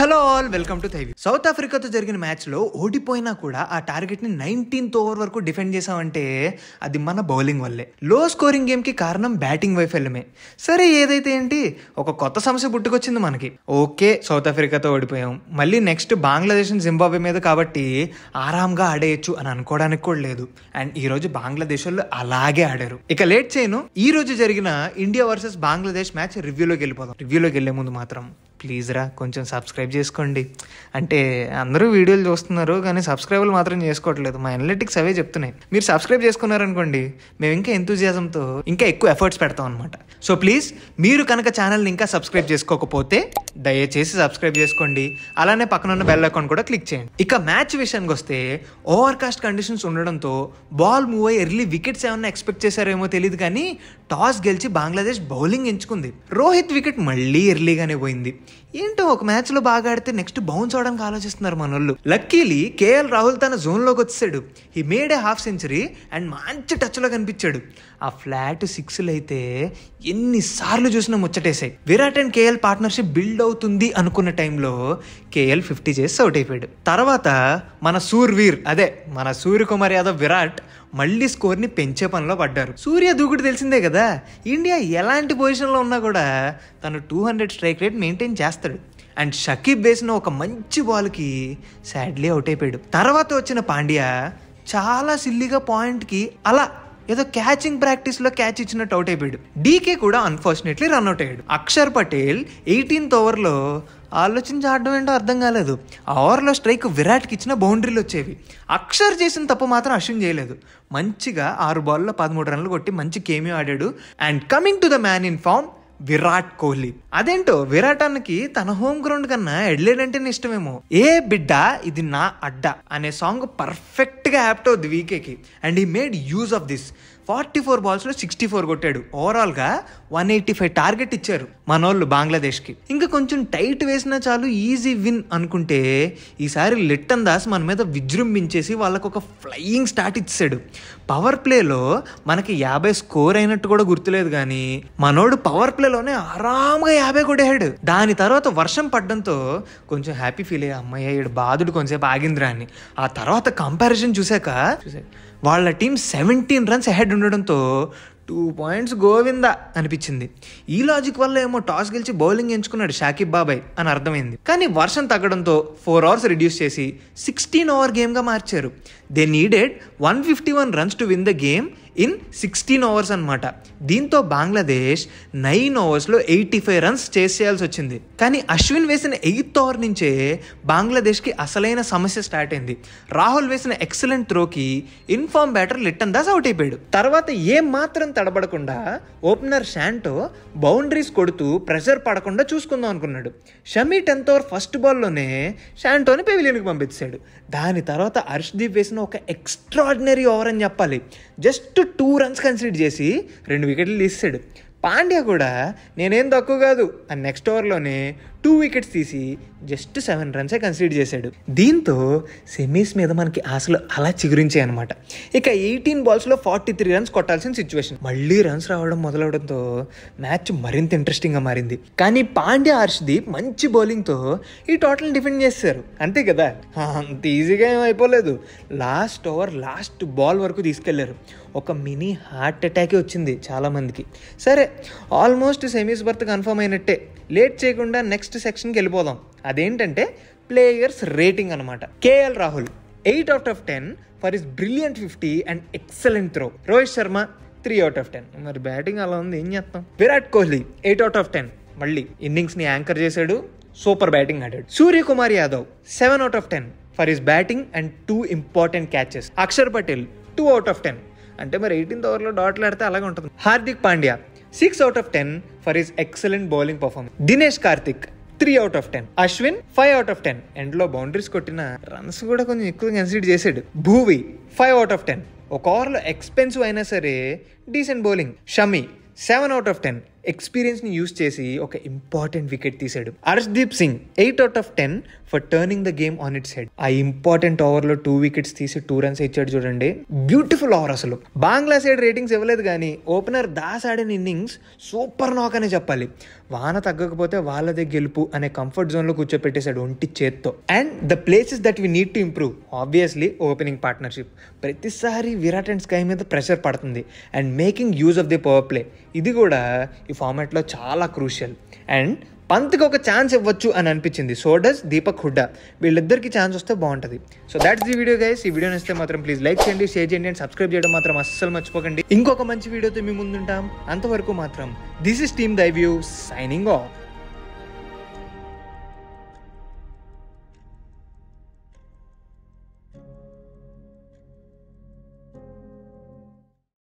hello all welcome to Thy View south ఆఫ్రికాతో జరిగిన match లో ఓడిపోయినా కూడా ఆ టార్గెట్ ని నైన్టీన్త్ ఓవర్ వరకు డిఫెండ్ చేసామంటే అది మన బౌలింగ్ వల్లే లో స్కోరింగ్ గేమ్ కి కారణం బ్యాటింగ్ వైఫల్యమే సరే ఏదైతే ఏంటి ఒక కొత్త సమస్య పుట్టుకొచ్చింది మనకి ఓకే సౌత్ ఆఫ్రికాతో ఓడిపోయాం మళ్ళీ నెక్స్ట్ బంగ్లాదేశ్ జింబాబ్వే మీద కాబట్టి ఆరాంగా ఆడేయచ్చు అని అనుకోవడానికి కూడా లేదు అండ్ ఈ రోజు బంగ్లాదేశ్ వాళ్ళు అలాగే ఆడారు ఇక లేట్ చేయను ఈ రోజు జరిగిన ఇండియా వర్సెస్ బంగ్లాదేశ్ మ్యాచ్ రివ్యూలోకి వెళ్ళిపోదాం రివ్యూలోకి వెళ్లే ముందు మాత్రం ప్లీజ్ రా కొంచెం సబ్స్క్రైబ్ చేసుకోండి అంటే అందరూ వీడియోలు చూస్తున్నారు కానీ సబ్స్క్రైబర్లు మాత్రం చేసుకోవట్లేదు మా అనలిటిక్స్ అవే చెప్తున్నాయి మీరు సబ్స్క్రైబ్ చేసుకున్నారనుకోండి మేము ఇంకా ఎంతూజియాజంతో ఇంకా ఎక్కువ ఎఫర్ట్స్ పెడతాం అనమాట సో ప్లీజ్ మీరు కనుక ఛానల్ని ఇంకా సబ్స్క్రైబ్ చేసుకోకపోతే దయచేసి సబ్స్క్రైబ్ చేసుకోండి అలానే పక్కన ఉన్న బెల్ అకౌంట్ కూడా క్లిక్ చేయండి ఇక మ్యాచ్ విషయానికి వస్తే ఓవర్ కాస్ట్ కండిషన్స్ ఉండడంతో బాల్ మూవ్ అయ్యి ఎర్లీ వికెట్స్ ఏమన్నా ఎక్స్పెక్ట్ చేశారేమో తెలియదు కానీ టాస్ గెలిచి బంగ్లాదేశ్ బౌలింగ్ ఎంచుకుంది రోహిత్ వికెట్ మళ్ళీ ఎర్లీగానే పోయింది ఏంటో ఒక మ్యాచ్ లో బాగా ఆడితే నెక్స్ట్ బౌన్స్ అవడానికి ఆలోచిస్తున్నారు మన వాళ్ళు లక్కీలీ కేఎల్ రాహుల్ తన జోన్ లోకి వచ్చాడు ఈ made a half century and మంచి టచ్ లో కనిపించాడు ఆ ఫ్లాట్ సిక్స్లు అయితే ఎన్నిసార్లు చూసినా ముచ్చటేసాయి Virat and KL partnership build అవుతుంది అనుకున్న టైంలో కేఎల్ ఫిఫ్టీ చేసి అవుట్ అయిపోయాడు తర్వాత మన సూర్వీర్ అదే మన సూర్యకుమార్ యాదవ్ విరాట్ మళ్ళీ స్కోర్ని పెంచే పనిలో పడ్డారు సూర్య దూకుడు తెలిసిందే కదా ఇండియా ఎలాంటి పొజిషన్లో ఉన్నా కూడా తను two hundred strike rate maintain చేస్తాడు అండ్ షకీబ్ వేసిన ఒక మంచి బాల్కి సాడ్లీ అవుట్ అయిపోయాడు తర్వాత వచ్చిన పాండ్యా చాలా సిల్లీగా పాయింట్కి అలా ఏదో క్యాచింగ్ ప్రాక్టీస్లో క్యాచ్ ఇచ్చినట్టు అవుట్ అయిపోయాడు డీకే కూడా అన్ఫార్చునేట్లీ రన్అట్ అయ్యాడు అక్షర్ పటేల్ ఎయిటీన్త్ ఓవర్లో ఆలోచించి ఆడడం ఏంటో అర్థం కాలేదు ఆ ఓవర్లో స్ట్రైక్ విరాట్కి ఇచ్చిన బౌండరీలు వచ్చేవి అక్షర్ చేసిన తప్పు మాత్రం అశ్విన్ చేయలేదు మంచిగా ఆరు బాల్లో పదమూడు రన్లు కొట్టి మంచి కేమీ ఆడాడు and coming to the man in form Virat Kohli అదేంటో విరాట్ అన్నకి తన హోమ్ గ్రౌండ్ కన్నా ఎడ్లేడ్ అంటేనే ఇష్టమేమో ఏ బిడ్డ ఇది నా అడ్డ అనే సాంగ్ పర్ఫెక్ట్ గా యాప్ట్ అవుద్ది వీకేకి అండ్ ఈ made use of this forty four బాల్స్లో సిక్స్టీ ఫోర్ కొట్టాడు ఓవరాల్గా వన్ ఎయిటీ ఫైవ్ టార్గెట్ ఇచ్చారు మనోళ్ళు బంగ్లాదేశ్కి ఇంకా కొంచెం టైట్ వేసినా చాలు ఈజీ విన్ అనుకుంటే ఈసారి లిట్టన్ దాస్ మన మీద విజృంభించేసి వాళ్ళకు ఒక ఫ్లయింగ్ స్టార్ట్ ఇచ్చాడు పవర్ ప్లేలో మనకి యాభై స్కోర్ అయినట్టు కూడా గుర్తులేదు కానీ మనోడు పవర్ ప్లేలోనే ఆరాంగా యాభై కొట్టేశాడు దాని తర్వాత వర్షం పడడంతో కొంచెం హ్యాపీ ఫీల్ అయ్యా అమ్మయ్య ఈడు బాధుడు కొంచెంసేపు ఆగిందిరా అని ఆ తర్వాత కంపారిజన్ చూసాక చూసాక వాళ్ళ టీం సెవెంటీన్ రన్స్ హెడ్ ఉండడంతో టూ పాయింట్స్ గోవింద అనిపించింది ఈ లాజిక్ వల్ల ఏమో టాస్ గెలిచి బౌలింగ్ ఎంచుకున్నాడు షాకిబ్ బాబాయ్ అని అర్థమైంది కానీ వర్షం తగ్గడంతో ఫోర్ అవర్స్ రిడ్యూస్ చేసి సిక్స్టీన్ ఓవర్ గేమ్గా మార్చారు they needed one fifty one runs to win the game in sixteen overs అనమాట దీంతో బంగ్లాదేశ్ నైన్ ఓవర్స్లో ఎయిటీ ఫైవ్ రన్స్ చేసి చేయాల్సి వచ్చింది కానీ అశ్విన్ వేసిన ఎయిత్ ఓవర్ నుంచే బంగ్లాదేశ్కి అసలైన సమస్య స్టార్ట్ అయింది రాహుల్ వేసిన ఎక్సలెంట్ త్రోకి in form batter Litton Das out అయిపోయాడు తర్వాత ఏం మాత్రం తడబడకుండా ఓపెనర్ షాంటో బౌండరీస్ కొడుతూ ప్రెషర్ పడకుండా చూసుకుందాం అనుకున్నాడు షమీ టెన్త్ ఓవర్ ఫస్ట్ బాల్లోనే షాంటోని పెవిలియన్కి పంపించాడు దాని తర్వాత హర్ష్దీప్ వేసిన ఒక ఎక్స్ట్రాడినరీ ఓవర్ అని చెప్పాలి జస్ట్ టూ రన్స్ కన్సిడర్ చేసి రెండు వికెట్లు తీసాడు పాండ్యా కూడా నేనేం తక్కువ కాదు అని నెక్స్ట్ ఓవర్లోనే టూ వికెట్స్ తీసి జస్ట్ సెవెన్ రన్సే కన్సిడర్ చేశాడు దీంతో సెమీస్ మీద మనకి ఆశలు అలా చిగురించాయి అనమాట ఇక ఎయిటీన్ బాల్స్లో ఫార్టీ త్రీ రన్స్ కొట్టాల్సిన సిచ్యువేషన్ మళ్ళీ రన్స్ రావడం మొదలవడంతో మ్యాచ్ మరింత ఇంట్రెస్టింగ్గా మారింది కానీ పాండ్యా హర్షదీప్ మంచి బౌలింగ్తో ఈ టోటల్ డిఫెండ్ చేశారు అంతే కదా అంత ఈజీగా ఏం అయిపోలేదు లాస్ట్ ఓవర్ లాస్ట్ బాల్ వరకు తీసుకెళ్లారు ఒక మినీ హార్ట్ అటాకే వచ్చింది చాలామందికి సరే ఆల్మోస్ట్ సెమీస్ బర్త్ కన్ఫర్మ్ అయినట్టే లేట్ చేయకుండా నెక్స్ట్ సెక్షన్కి వెళ్ళిపోదాం అదేంటంటే ప్లేయర్స్ రేటింగ్ అనమాట KL Rahul eight out of ten for his brilliant fifty and excellent throw Rohit Sharma three out of ten మరి బ్యాటింగ్ అలా ఉంది ఏం చేస్తాం Virat Kohli eight out of ten మళ్ళీ ఇన్నింగ్స్ని యాంకర్ చేశాడు సూపర్ బ్యాటింగ్ ఆడాడు Suryakumar Yadav seven out of ten for his batting and two important catches Axar Patel two out of ten అంటే మరి ఎయిటీన్త్ ఓవర్లో డాట్లు ఆడితే అలాగే ఉంటుంది Hardik Pandya six out of ten for his excellent bowling performance Dinesh Karthik three out of ten Ashwin five out of ten ఎండ్లో boundaries కొట్టిన runs కూడా కొంచెం ఎక్కువ కన్సిడర్ చేశాడు Bhuvi five out of ten ఒక ఓవర్లో ఎక్స్పెన్సివ్ అయినా సరే decent bowling Shami seven out of ten ఎక్స్పీరియన్స్ని యూస్ చేసి ఒక ఇంపార్టెంట్ వికెట్ తీశాడు Arshdeep Singh eight out of ten for turning the game on its head ఆ ఇంపార్టెంట్ ఓవర్లో టూ వికెట్స్ తీసి టూ రన్స్ ఇచ్చాడు చూడండి బ్యూటిఫుల్ ఓవర్ అసలు బంగ్లా సైడ్ రేటింగ్స్ ఇవ్వలేదు కానీ ఓపెనర్ దాస్ ఆడిన ఇన్నింగ్స్ సూపర్ నాక్ అనే చెప్పాలి వాన తగ్గకపోతే వాళ్ళదే గెలుపు అనే కంఫర్ట్ జోన్లో కూర్చోపెట్టేశాడు ఒంటి చేత్తో and the places that we need to improve obviously opening partnership ప్రతిసారి విరాట్ అండ్ స్కై మీద ప్రెషర్ పడుతుంది and making use of the power play ఇది కూడా ఈ ఫార్మాట్లో చాలా క్రూషియల్ అండ్ పంత్కి ఒక ఛాన్స్ ఇవ్వచ్చు అని అనిపించింది సో డస్ దీపక్ హుడ్డా వీళ్ళిద్దరికి ఛాన్స్ వస్తే బాగుంటుంది so that's the video guys ఈ వీడియో నచ్చితే మాత్రం ప్లీజ్ లైక్ చేయండి షేర్ చేయండి అండ్ సబ్స్క్రైబ్ చేయడం మాత్రం అస్సలు మర్చిపోకండి ఇంకొక మంచి వీడియోతో మీ ముందుంటాం అంతవరకు మాత్రం this is team Thy View signing of